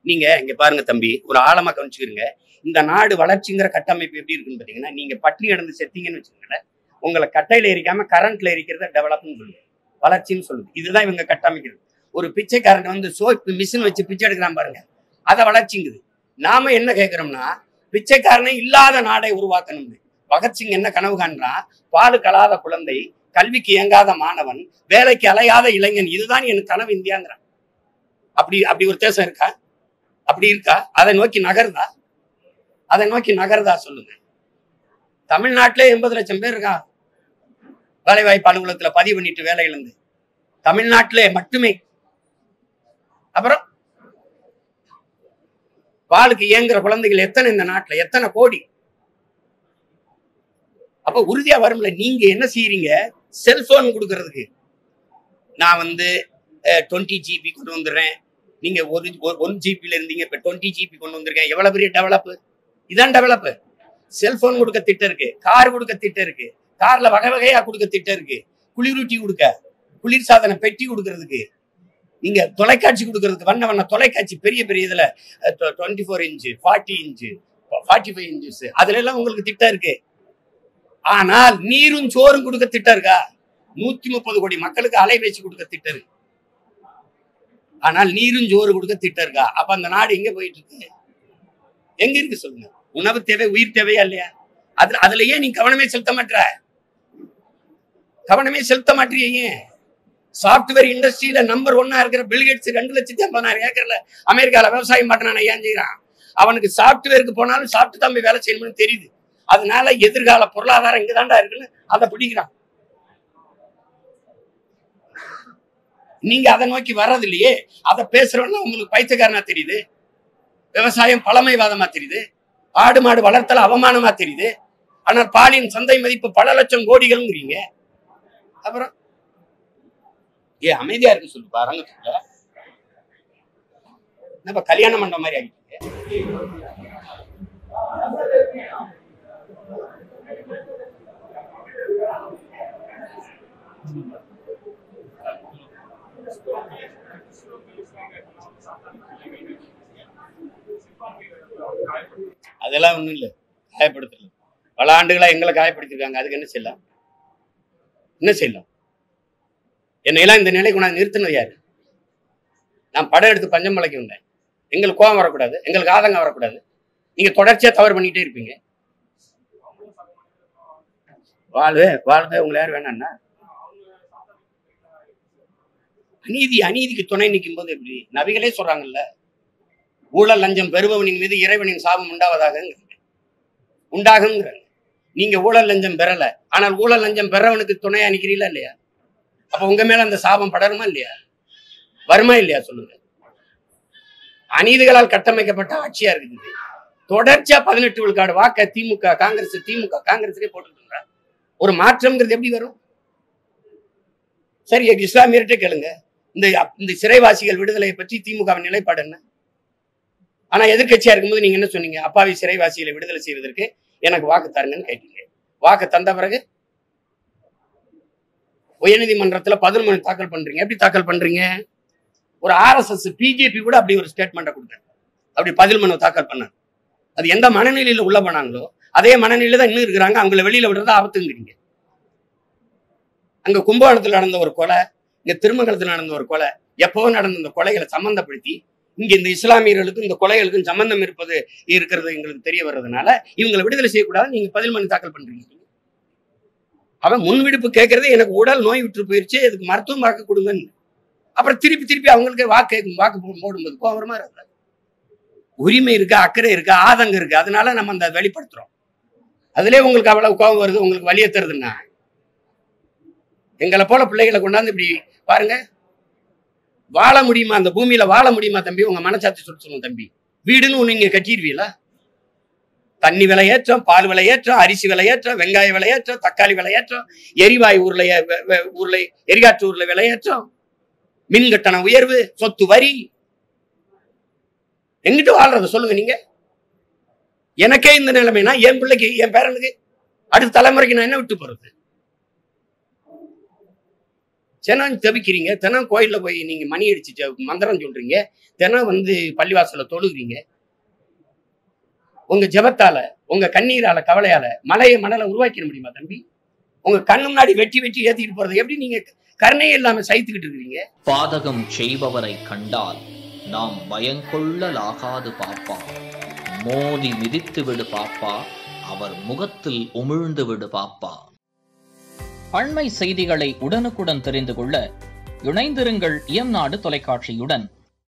நீங்க இங்க பாருங்க தம்பி ஒரு ஆழமா கவனிச்சுக்கிறீங்க இந்த நாடு வளர்ச்சிங்கிற கட்டமைப்பு எப்படி இருக்குன்னு பாத்தீங்கன்னா நீங்க பட்டினி கிடந்து செத்தீங்கன்னு வச்சுக்கோங்களேன் உங்களை கட்டையில எரிக்காம கரண்ட்ல எரிக்கிறத டெவலப்னு சொல்லுது வளர்ச்சின்னு சொல்லுது இதுதான் இவங்க கட்டமைக்கிறது ஒரு பிச்சைக்காரன் வந்து சோப்பு மிஷின் வச்சு பிச்சை எடுக்கிறான் பாருங்க அதை வளர்ச்சிங்குது நாம என்ன கேட்கிறோம்னா பிச்சைக்காரனே இல்லாத நாடை உருவாக்கணும்னு பகத்சிங் என்ன கனவு காண்றான் பாலு கலாத குழந்தை கல்விக்கு இயங்காத மாணவன் வேலைக்கு அலையாத இளைஞன் இதுதான் என் கனவு இந்தியாங்கிறான் அப்படி அப்படி ஒரு தேசம் இருக்கா அப்படி இருக்கா அதை நோக்கி நகருதா அதை நோக்கி நகருதா சொல்லுங்க தமிழ்நாட்டிலே எண்பது லட்சம் பேர் இருக்கா வேலைவாய்ப்பு அலுவலகத்துல பதிவு பண்ணிட்டு வேலை இழந்து தமிழ்நாட்டிலே மட்டுமே அப்புறம் பாலுக்கு இயங்குற குழந்தைகள் எத்தனை இந்த நாட்டுல எத்தனை கோடி அப்ப உறுதியா வரும்ல நீங்க என்ன செய்யறீங்க செல்போன் கொடுக்கறதுக்கு நான் வந்து டுவெண்ட்டி ஜிபி கொண்டு வந்துடுறேன் நீங்க ஒரு ஒன் ஜிபில இருந்தீங்க இப்ப டுவெண்ட்டி ஜிபி கொண்டு வந்திருக்கேன் எவ்வளவு பெரிய டெவலப் இதான் டெவலப் செல்போன் கொடுக்க திட்டம் இருக்கு கார் கொடுக்க திட்டம் இருக்கு கார்ல வகை வகையா கொடுக்க திட்டம் இருக்கு குளிரூட்டி கொடுக்க குளிர்சாதன பெட்டி கொடுக்கறதுக்கு நீங்க தொலைக்காட்சி கொடுக்கறதுக்கு வண்ண வண்ண தொலைக்காட்சி பெரிய பெரிய இதுல twenty four inch forty inch forty five inches அதுல எல்லாம் உங்களுக்கு திட்டம் இருக்கு ஆனால் நீரும் சோறும் கொடுக்க திட்டம் இருக்கா நூத்தி முப்பது கோடி மக்களுக்கு அலைபேசி கொடுக்க திட்டம் இருக்கு ஆனால் நீரும் சோறு கொடுக்க திட்டம் இருக்கா அப்ப அந்த நாடு எங்க போயிட்டு இருக்கு எங்க இருக்கு சொல்லுங்க உணவு தேவை உயிர் தேவையா இல்லையா அதுல அதுல ஏன் நீ கவனமே செலுத்த மாட்ற கவனமே செலுத்த மாட்டிய ஏன் சாப்ட்வேர் இண்டஸ்ட்ரியில நம்பர் ஒன்னா இருக்கிற பில்கேட்ஸ் ரெண்டு லட்சத்தி ஐம்பதாயிரம் ஏக்கர்ல அமெரிக்கால விவசாயம் பண்றான ஏன் செய்யறான் அவனுக்கு சாப்ட்வேருக்கு போனாலும் சாப்பிட்டு தான் போய் வேலை செய்யணும்னு தெரியுது அதனால எதிர்கால பொருளாதாரம் இங்கதான்டா இருக்குன்னு அதை பிடிக்கிறான் நீங்க அதை நோக்கி வர்றது இல்லையே அதை பேசுறோம்னா உங்களுக்கு பைத்தியக்காரனா தெரியுது விவசாயம் பழமைவாதமா தெரியுது ஆடு மாடு வளர்த்தல அவமானமா தெரியுது ஆனால் பாலின் சந்தை மதிப்பு பல லட்சம் கோடிகள்ங்கிறீங்க அப்புறம் ஏ அமைதியா இருக்கு சொல்லு அரங்கத்துக்குள்ள நம்ம கல்யாண மண்டபம் மாதிரி ஆகிட்டீங்க அதெல்லாம் ஒண்ணும் இல்லை காயப்படுத்தல பல ஆண்டுகளா எங்களை காயப்படுத்திருக்காங்க அதுக்கு என்ன செய்யலாம் என்ன செய்யலாம் என்னையெல்லாம் இந்த நிலைக்கு நான் நிறுத்தினது யாரு நான் படம் எடுத்து பஞ்சமலைக்கு வந்தேன் எங்களுக்கு கோபம் வரக்கூடாது எங்களுக்கு ஆதங்கம் வரக்கூடாது நீங்க தொடர்ச்சியா தவறு பண்ணிட்டே இருப்பீங்க வாழ்வே வாழ்வே உங்களை யார் வேணாம்னா அநீதி அநீதிக்கு துணை நிற்கும் போது எப்படி நபிகளே சொல்றாங்கல்ல ஊழல் லஞ்சம் பெறுபவனின் மீது இறைவனின் சாபம் உண்டாவதாக உண்டாகுங்கிறாங்க நீங்க ஊழல் லஞ்சம் பெறல ஆனால் ஊழல் லஞ்சம் பெறவனுக்கு துணையா நிக்கிறீங்களா இல்லையா அப்ப உங்க மேல அந்த சாபம் படருமா இல்லையா வருமா இல்லையா சொல்லுங்க அநீதிகளால் கட்டமைக்கப்பட்ட ஆட்சியா இருக்குது தொடர்ச்சியா பதினெட்டு விழுக்காடு வாக்க திமுக காங்கிரஸ் திமுக காங்கிரஸுக்கே போட்டுட்டு இருக்கிறார். ஒரு மாற்றம்ங்கிறது எப்படி வரும் சரி இஸ்லாமியர்கிட்ட கேளுங்க இந்த இந்த சிறைவாசிகள் விடுதலையை பற்றி திமுகவின் நிலைப்பாடு என்ன ஆனா எதிர்க்கட்சியா இருக்கும்போது நீங்க என்ன சொன்னீங்க அப்பாவி சிறைவாசிகளை விடுதலை செய்வதற்கு எனக்கு வாக்கு தாருங்கன்னு கேட்டீங்க வாக்கு தந்த பிறகு உயர்நீதிமன்றத்துல பதில் மனு தாக்கல் பண்றீங்க எப்படி தாக்கல் பண்றீங்க ஒரு ஆர்எஸ்எஸ் பிஜேபி கூட அப்படி ஒரு ஸ்டேட்மெண்ட்டை கொடுத்தாங்க அப்படி பதில் மனு தாக்கல் பண்ணாங்க அது எந்த மனநிலையில உள்ள போனாங்களோ அதே மனநிலையில தான் இன்னும் இருக்கிறாங்க அவங்கள வெளியில விடுறது ஆபத்துங்கிறீங்க அங்க கும்பகோணத்துல நடந்த ஒரு கொலை இங்க திருமங்கலத்துல நடந்த ஒரு கொலை எப்பவோ நடந்த இந்த கொலைகளை சம்பந்தப்படுத்தி இங்க இந்த இஸ்லாமியர்களுக்கும் இந்த கொலைகளுக்கும் சம்பந்தம் இருப்பது இருக்கிறது எங்களுக்கு தெரிய வர்றதுனால இவங்களை விடுதலை செய்யக்கூடாது நீங்க பதில் மனு தாக்கல் பண்றீங்க அவன் முன்விடுப்பு கேட்கறதே எனக்கு உடல் நோய் விட்டு போயிருச்சு அதுக்கு மருத்துவம் வாக்கு கொடுங்கன்னு அப்புறம் திருப்பி திருப்பி அவங்களுக்கு வாக்கு வாக்கு போ- போடும்போது கோபரமா இருக்காது உரிமை இருக்கு அக்கறை இருக்கு ஆதங்கம் இருக்கு அதனால நம்ம அந்த வெளிப்படுத்துறோம் அதுலயே உங்களுக்கு அவ்வளவு கோபம் வருது உங்களுக்கு வலிய தருதுன்னா எங்களை போல பிள்ளைகளை கொண்டாந்து இப்படி பாருங்க வாழ முடியுமா அந்த பூமியில வாழ முடியுமா தம்பி உங்க மனசாட்சி சொல்ல சொல்லுங்க தம்பி வீடுன்னு ஒண்ணு நீங்க கட்டிடுவீங்களா தண்ணி விலையேற்றம் பால் விலையேற்றம் அரிசி விலையேற்றம் வெங்காய விலையேற்றம் தக்காளி விலையேற்றம் எரிவாயு ஊர்ல ஊர்ல எரிகாற்று ஊர்ல விலையேற்றம் மின் கட்டண உயர்வு சொத்து வரி எங்கிட்டு வாழ்றத சொல்லுங்க நீங்க எனக்கே இந்த நிலைமைனா என் பிள்ளைக்கு என் பேரனுக்கு அடுத்த தலைமுறைக்கு நான் என்ன விட்டு போறது தினம் தவிக்கிறீங்க தினம் கோயில்ல போய் நீங்க மணி அடிச்சு ஜெ- மந்திரம் சொல்றீங்க தினம் வந்து பள்ளிவாசல்ல தொழுகிறீங்க உங்க ஜெபத்தால உங்க கண்ணீரால கவலையால மலையை மணலை உருவாக்கிட முடியுமா தம்பி உங்க கண்ணு முன்னாடி வெட்டி வெட்டி ஏத்திட்டு போறது எப்படி நீங்க கருணையே இல்லாம சைத்துக்கிட்டு இருக்கிறீங்க பாதகம் செய்பவரை கண்டால் நாம் பயங்கொள்ளலாகாது பாப்பா மோதி மிதித்து விடு பாப்பா அவர் முகத்தில் உமிழ்ந்து விடு பாப்பா அண்மை செய்திகளை உடனுக்குடன் தெரிந்து கொள்ள இணைந்திருங்கள் இயம்நாடு தொலைக்காட்சியுடன்